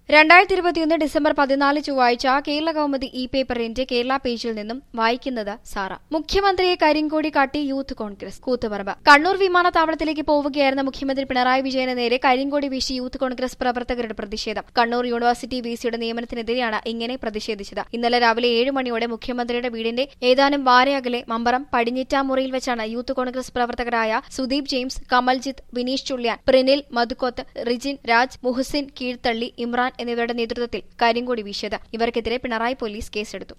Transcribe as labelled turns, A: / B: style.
A: രണ്ടായിരത്തി ഇരുപത്തിയൊന്ന് ഡിസംബർ പതിനാല് ചൊവ്വാഴ്ച കേരള കൗമുദി ഇ പേപ്പറിന്റെ കേരള പേജിൽ നിന്നും വായിക്കുന്നത് സാറ മുഖ്യമന്ത്രിയെ കരിങ്കോടി കാട്ടി യൂത്ത് കോൺഗ്രസ് കൂത്തുപറമ്പ് കണ്ണൂർ വിമാനത്താവളത്തിലേക്ക് പോവുകയായിരുന്ന മുഖ്യമന്ത്രി പിണറായി വിജയന് നേരെ കരിങ്കോടി വീശി യൂത്ത് കോൺഗ്രസ് പ്രവർത്തകരുടെ പ്രതിഷേധം കണ്ണൂർ യൂണിവേഴ്സിറ്റി വിസിയുടെ നിയമനത്തിനെതിരെയാണ് ഇങ്ങനെ പ്രതിഷേധിച്ചത് ഇന്നലെ രാവിലെ ഏഴ് മണിയോടെ മുഖ്യമന്ത്രിയുടെ വീടിന്റെ ഏതാനും വാരയകലെ മമ്പറം പടിഞ്ഞിറ്റാമുറിയിൽ വെച്ചാണ് യൂത്ത് കോൺഗ്രസ് പ്രവർത്തകരായ സുദീപ് ജെയിംസ് കമൽജിത്ത് വിനീഷ് ചുള്ളിയാൻ പ്രിനിൽ മധുക്കോത്ത് റിജിൻ രാജ് മുഹസിൻ കീഴ്ത്തള്ളി ഇമ്രാൻ എന്നിവരുടെ നേതൃത്വത്തിൽ കരിങ്കോടി വീശിയത് ഇവർക്കെതിരെ പിണറായി പോലീസ് കേസെടുത്തു